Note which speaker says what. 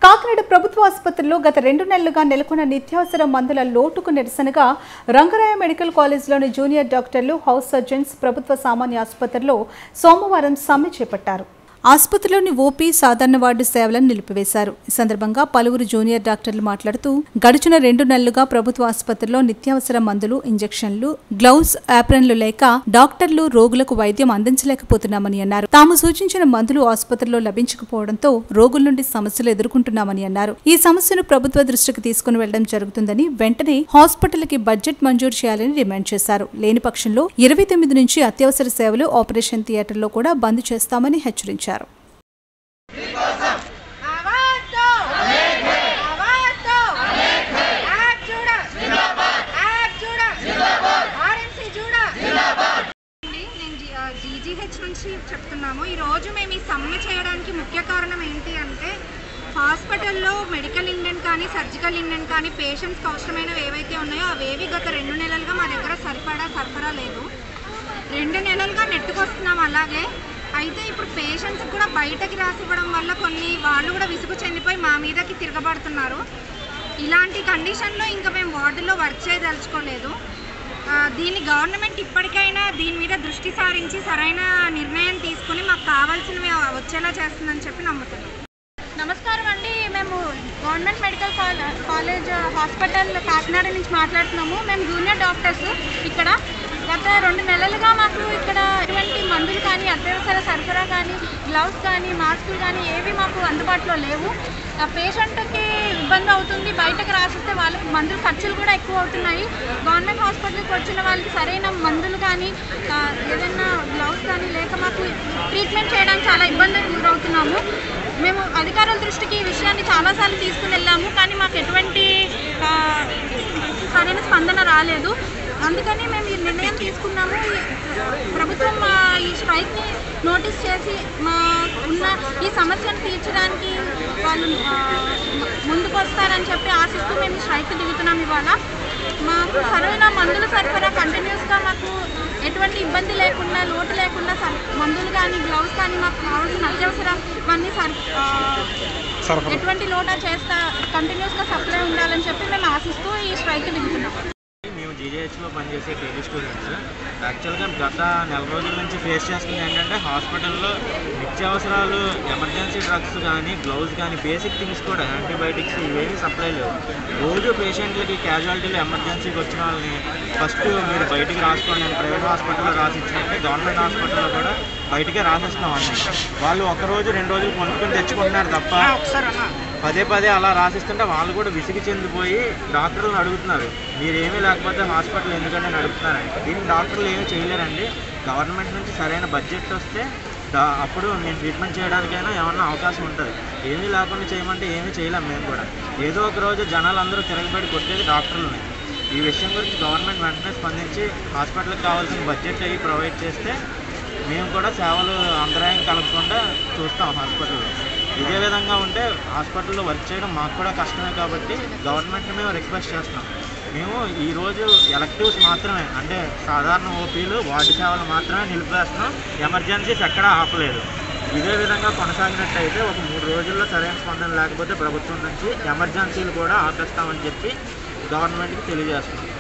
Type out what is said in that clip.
Speaker 1: కాకినాడ ప్రభుత్వ ఆసుపత్రిలో గత రెండు నెలలుగా నెలకొన్న నిత్యావసర మందుల లోటుకు నిరసనగా రంగరాయ మెడికల్ కాలేజ్లోని జూనియర్ డాక్టర్లు హౌస్ సర్జన్స్ ప్రభుత్వ సామాన్య ఆసుపత్రిలో సోమవారం సమ్మె చేపట్టారు ఆసుపత్రిలోని ఓపీ సాధారణ వార్డు సేవలను నిలిపివేశారు ఈ సందర్భంగా పలువురు జూనియర్ డాక్టర్లు మాట్లాడుతూ గడిచిన రెండు నెలలుగా ప్రభుత్వ ఆసుపత్రిలో నిత్యావసర మందులు ఇంజెక్షన్లు గ్లౌస్ ఆప్రన్లు లేక డాక్టర్లు రోగులకు వైద్యం అందించలేకపోతున్నామని అన్నారు తాము సూచించిన మందులు ఆసుపత్రిలో లభించకపోవడంతో రోగుల నుండి సమస్యలు ఎదుర్కొంటున్నామని అన్నారు ఈ సమస్యను ప్రభుత్వ దృష్టికి తీసుకుని వెళ్లడం జరుగుతుందని వెంటనే హాస్పిటల్కి బడ్జెట్ మంజూరు చేయాలని డిమాండ్ చేశారు లేని పక్షంలో ఇరవై తొమ్మిది నుంచి అత్యవసర సేవలు ఆపరేషన్ థియేటర్లో కూడా బంద్ చేస్తామని హెచ్చరించారు
Speaker 2: आवाज दो आवाज दो आप చూడా आप చూడా ఆర్ఎంసీ చూడా నేను జీజీహెచ్ నుంచి చెప్తున్నాము ఈరోజు మేము ఈ సమ్మె చేయడానికి ముఖ్య కారణం ఏంటి అంటే హాస్పిటల్లో మెడికల్ ఇండెంట్ కానీ సర్జికల్ ఇండెంట్ కానీ పేషెంట్స్కి అవసరమైనవి ఏవైతే ఉన్నాయో అవేవి గత రెండు నెలలుగా మా దగ్గర సరిపడా సరఫరా లేదు రెండు నెలలుగా నెట్టుకొస్తున్నాం అలాగే అయితే ఇప్పుడు పేషెంట్స్ కూడా బయటకి రాసివ్వడం వల్ల కొన్ని వాళ్ళు కూడా విసుగు చెందిపోయి మా మీదకి తిరగబడుతున్నారు ఇలాంటి కండిషన్లో ఇంకా మేము వార్డులో వర్క్ చేయదలుచుకోలేదు ఆ, దీన్ని గవర్నమెంట్ ఇప్పటికైనా దీని మీద దృష్టి సారించి సరైన నిర్ణయం తీసుకుని మాకు కావాల్సినవి వచ్చేలా చేస్తుందని చెప్పి నమ్ముతున్నాం నమస్కారం అండి మేము government medical college college hospital Kakinada నుంచి మాట్లాడుతున్నాము మేము జూనియర్ డాక్టర్స్ ఇక్కడ గత రెండు నెలలుగా మాకు ఇక్కడ ఎటువంటి మందులు కానీ అత్యవసర సరఫరా కానీ గ్లౌస్ కానీ మాస్కులు కానీ ఏవి మాకు అందుబాటులో లేవు ఆ పేషెంట్కి ఇబ్బంది అవుతుంది బయటకు రాసిస్తే వాళ్ళకి మందులు ఖర్చులు కూడా ఎక్కువ అవుతున్నాయి గవర్నమెంట్ హాస్పిటల్కి వచ్చిన వాళ్ళకి సరైన మందులు కానీ ఆ, ఏదైనా గ్లౌస్ కానీ లేక మాకు ట్రీట్మెంట్ చేయడానికి చాలా ఇబ్బందులు గురవుతున్నాము మేము అధికారుల దృష్టికి ఈ విషయాన్ని చాలాసార్లు తీసుకుని వెళ్ళాము కానీ మాకు ఎటువంటి ఆ, సరైన స్పందన రాలేదు అందుకని మేము ఈ నిర్ణయం తీసుకున్నాము ఈ ప్రభుత్వం మా ఈ స్ట్రైక్ని నోటీస్ చేసి మా ఉన్న ఈ సమస్యను తీర్చడానికి వాళ్ళు ఆ, ముందుకు వస్తారని చెప్పి ఆశిస్తూ మేము ఈ స్ట్రైక్ దిగుతున్నాం ఇవాళ మాకు సరైన మందుల సరఫరా కంటిన్యూస్గా మాకు ఎటువంటి ఇబ్బంది లేకుండా లోటు లేకుండా సర్ మందులు కానీ గ్లౌస్ కానీ మాకు కావాల్సిన అత్యవసరమన్నీ సర్ ఆ, ఎటువంటి లోటా చేస్తా కంటిన్యూస్గా సప్లై ఉండాలని చెప్పి మేము ఆశిస్తూ ఈ స్ట్రైక్ దిగుతున్నాం
Speaker 3: మేము జీజేహెచ్లో పనిచేసే పీజీ స్టూడెంట్స్ యాక్చువల్గా గత నెల రోజుల నుంచి ఫేస్ చేస్తుంది ఏంటంటే హాస్పిటల్లో నిత్యావసరాలు ఎమర్జెన్సీ డ్రగ్స్ కానీ గ్లౌజ్ కానీ బేసిక్ థింగ్స్ కూడా యాంటీబయాటిక్స్ ఇవేమీ సప్లై లేవు రోజు పేషెంట్లకి క్యాజువాలిటీలు ఎమర్జెన్సీకి వచ్చిన వాళ్ళని ఫస్ట్ మీరు బయటికి రాసుకోండి నేను ప్రైవేట్ హాస్పిటల్లో రాసిచ్చినట్టే గవర్నమెంట్ హాస్పిటల్లో కూడా బయటకే రాసిస్తున్నాం అన్నీ వాళ్ళు ఒక రోజు రెండు రోజులు కొనుక్కొని తెచ్చుకుంటున్నారు తప్ప పదే పదే అలా రాసిస్తుంటే వాళ్ళు కూడా విసిగి చెందిపోయి డాక్టర్లను అడుగుతున్నారు మీరేమీ లేకపోతే హాస్పిటల్ ఎందుకంటే నడుపుతున్నారని దీనికి డాక్టర్లు ఏమీ చేయలేరండి గవర్నమెంట్ నుంచి సరైన బడ్జెట్ వస్తే డా- అప్పుడు నేను ట్రీట్మెంట్ చేయడానికైనా ఏమన్నా అవకాశం ఉంటుంది ఏమీ లేకుండా చేయమంటే ఏమీ చేయలేం మేము కూడా ఏదో ఒక రోజు జనాలు అందరూ తిరగబడి కొట్టేది డాక్టర్లని ఈ విషయం గురించి గవర్నమెంట్ వెంటనే స్పందించి హాస్పిటల్కి కావాల్సిన బడ్జెట్ అవి ప్రొవైడ్ చేస్తే మేము కూడా సేవలు అంతరాయం కలగకుండా చూస్తాం హాస్పిటల్లో ఇదే విధంగా ఉంటే హాస్పిటల్లో వర్క్ చేయడం మాకు కూడా కష్టమే కాబట్టి గవర్నమెంట్ని మేము రిక్వెస్ట్ చేస్తున్నాం మేము ఈరోజు ఎలక్టివ్స్ మాత్రమే అంటే సాధారణ ఓపీలు వార్డు సేవలు మాత్రమే నిలిపేస్తున్నాం ఎమర్జెన్సీస్ ఎక్కడా ఆపలేదు ఇదే విధంగా కొనసాగినట్టయితే ఒక మూడు రోజుల్లో సరైన స్పందన లేకపోతే ప్రభుత్వం నుంచి ఎమర్జెన్సీలు కూడా ఆపేస్తామని చెప్పి గవర్నమెంట్కి తెలియజేస్తున్నాం